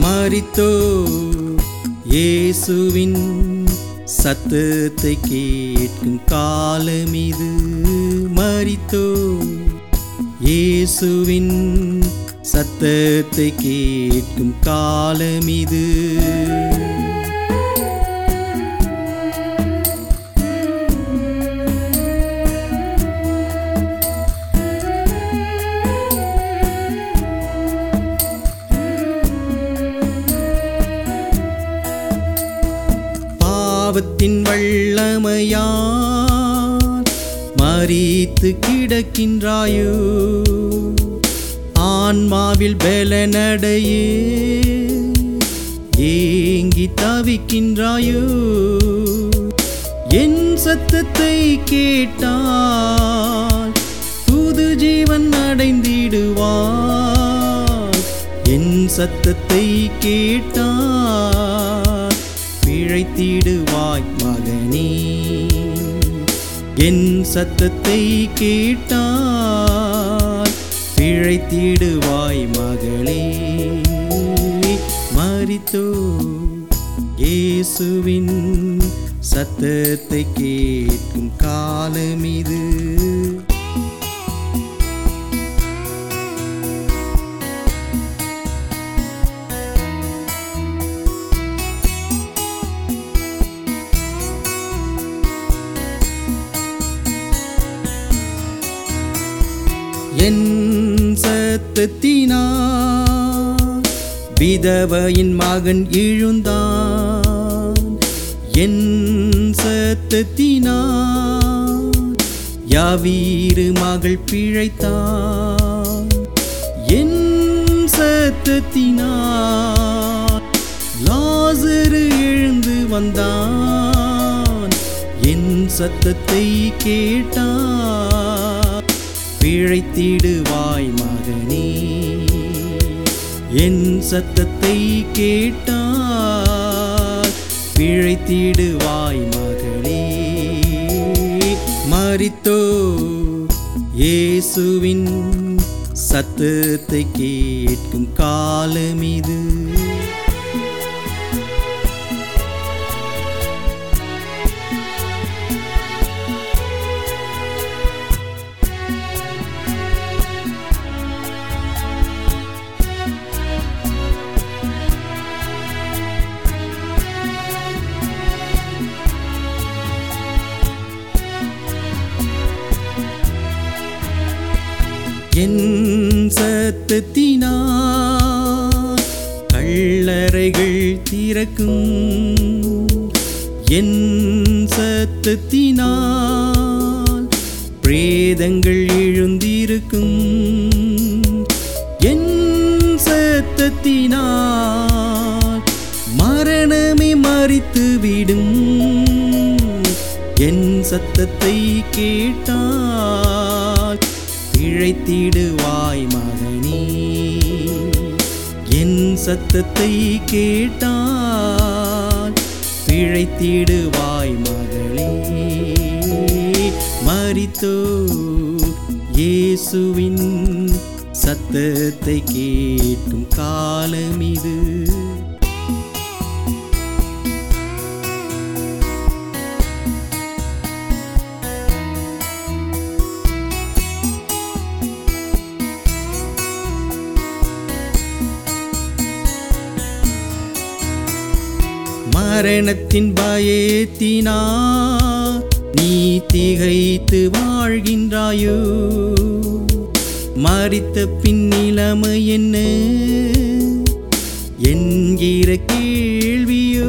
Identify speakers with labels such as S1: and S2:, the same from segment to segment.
S1: மரித்தோ இயேசுவின் சத்தத்தை கேட்கும் காலம் இது மரித்தோ இயேசுவின் சத்தத்தை கேட்கும் காலம் இது பாவத்தின் வல்லமையால் மறித்து கிடக்கின்றாயோ ஆன்மாவில் பலனடையே ஏங்கி தவிக்கின்றாயோ என் சத்தத்தை கேட்டால் புது ஜீவன் அடைந்திடுவாய் என் சத்தத்தை கேட்டால் பிழைத்திடுவாய் மகனே என் சத்தத்தை கேட்டால் பிழைத்திடுவாய் மகளே மரித்தோ இயேசுவின் சத்தத்தை கேட்கும் காலம் இது என் சத்தத்தினா விதவையின் மகன் எழுந்தான் என் சத்தத்தினா யாவீரு மகள் பிழைத்தான் என் சத்தத்தினா லாசரு எழுந்து வந்தான் என் சத்தத்தை கேட்டான் பிழைத்திடுவாய் மகனே என் சத்தத்தை கேட்டால் பிழைத்திடுவாய் மகளே மரித்தோ இயேசுவின் சத்தத்தை கேட்கும் காலம் இது என் சத்தத்தினா கல்லறைகள் திறக்கும் என் சத்தத்தினால் பிரேதங்கள் எழுந்திருக்கும் என் சத்தத்தினால் மரணமே மறித்துவிடும் என் சத்தத்தை கேட்டால் பிழைத்திடுவாய் மகனே என் சத்தத்தை கேட்டால் பிழைத்திடுவாய் மகளே மரித்தோ இயேசுவின் சத்தத்தை கேட்கும் காலம் இது மரணத்தின் பயத்தினா நீ திகைத்து வாழ்கின்றாயோ மறித்த பின் நிலைமை என்ன என்கிற கேள்வியோ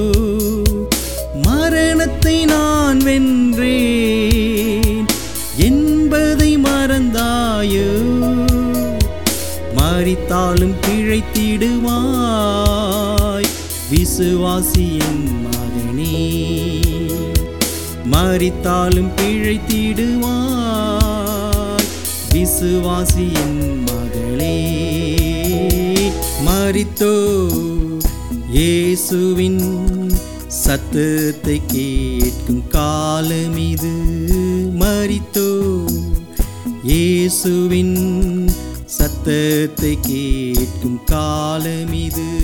S1: மரணத்தை நான் வென்றேன் என்பதை மறந்தாயோ மறித்தாலும் பிழைத்திடுவாய் விசுவாசியின் மகனே மறித்தாலும் பிழைத்திடுவாய் விசுவாசியின் மகளே மரித்தோ இயேசுவின் சத்தத்தை கேட்கும் காலம் இது மரித்தோ இயேசுவின் சத்தத்தை கேட்கும் காலம் இது